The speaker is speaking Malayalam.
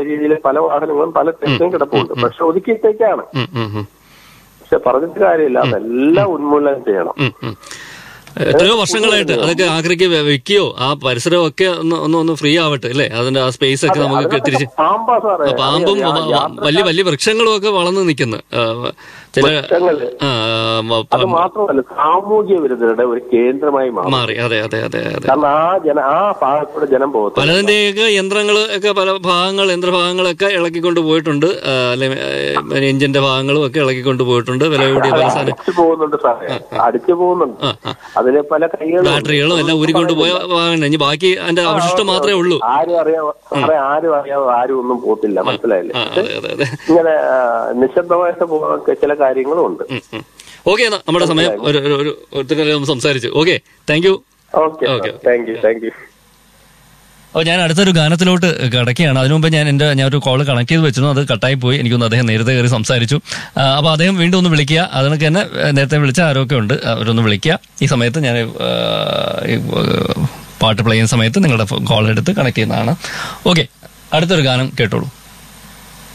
രീതിയിൽ പല വാഹനങ്ങളും പല ടെസ്റ്റും കിടപ്പുണ്ട് പക്ഷെ ഒതുക്കിയിട്ടേക്കാണ് ഉം, ഉം, ഉം, പക്ഷെ പറഞ്ഞിട്ട് കാര്യമില്ല അതെല്ലാം ഉന്മൂലനം ചെയ്യണം ഉം, ഉം. എത്രയോ വർഷങ്ങളായിട്ട് അതൊക്കെ ആഗ്രഹിക്ക് വെക്കുകയോ ആ പരിസരമൊക്കെ ഒന്ന് ഒന്ന് ഒന്ന് ഫ്രീ ആവട്ടെ അല്ലേ അതിന്റെ ആ സ്പേസ് ഒക്കെ നമുക്ക് തിരിച്ച് പാമ്പാ സാറേ ആ, പാമ്പും അറിയാം, വ- വ- യാത്ര- വലിയ വലിയ വൃക്ഷങ്ങളും ഒക്കെ വളർന്നു നിൽക്കുന്നു ആ, ചില വൃക്ഷങ്ങള്. ആ, വ- അത് മാത്രമല്ല സാമൂഹ്യ വിരുദ്ധരുടെ ഒരു കേന്ദ്രമായി മാറും മാറി അതെ അതെ അതെ അതെ കാരണം ആ ജന ആ ഭാഗത്തൂടെ ജനം പോകത്തില്ല പലതിന്റെയൊക്കെ യന്ത്രങ്ങൾ ഒക്കെ പല ഭാഗങ്ങൾ യന്ത്രഭാഗങ്ങളൊക്കെ ഇളക്കിക്കൊണ്ട് പോയിട്ടുണ്ട് ആ, അല്ലെ ഏ, എഞ്ചിന്റെ ഭാഗങ്ങളും ഒക്കെ ഇളക്കിക്കൊണ്ട് പോയിട്ടുണ്ട് വില കൂടിയ പല സാധനം അടിച്ചു പോകുന്നുണ്ട് സാറേ അടിച്ചു പോകുന്നുണ്ട് ആ, ആ. അതിന് പല കൈകളും ബാറ്ററികളും എല്ലാം ഊരിക്കൊണ്ട് പോയ വാഹനം ഇനി ബാക്കി അതിന്റെ അവശിഷ്ടം മാത്രമേ ഉള്ളൂ ആരും അറിയാം സാറേ ആരും അറിയാം ആരും ഒന്നും പോത്തില്ല മനസ്സിലായില്ലേ ആ അതെ അതെ അതെ ഇങ്ങനെ ആ, നിശബ്ദമായിട്ട് പോകാൻ ചില കാര്യങ്ങളും ഉണ്ട് ഓക്കെ എന്നാ നമ്മുടെ സമയം ഒരു ഒരു- ഒരു ഒത്തിരി നേരം സംസാരിച്ചു okay thank you okay okay. Thank you thank you അപ്പോൾ ഞാൻ അടുത്തൊരു ഗാനത്തിലോട്ട് കിടക്കുകയാണ് അതിനു മുമ്പ് ഞാൻ എൻ്റെ ഞാൻ ഒരു കോൾ കണക്ട് ചെയ്ത് വെച്ചിരുന്നു അത് കട്ടായി പോയി എനിക്കൊന്ന് അദ്ദേഹം നേരത്തെ കയറി സംസാരിച്ചു ആ, അപ്പോൾ അദ്ദേഹം വീണ്ടും ഒന്ന് വിളിക്കുക അതിനൊക്കെ തന്നെ ആ, നേരത്തെ വിളിച്ച ആരൊക്കെ ഉണ്ട് അവരൊന്ന് വിളിക്കുക ഈ സമയത്ത് ഞാൻ ആ, ഈ, ആ, പാട്ട് പ്ലേ ചെയ്യുന്ന സമയത്ത് നിങ്ങളുടെ കോൾ എടുത്ത് കണക്ട് ചെയ്യുന്നതാണ് ഓക്കെ അടുത്തൊരു ഗാനം കേട്ടോളൂ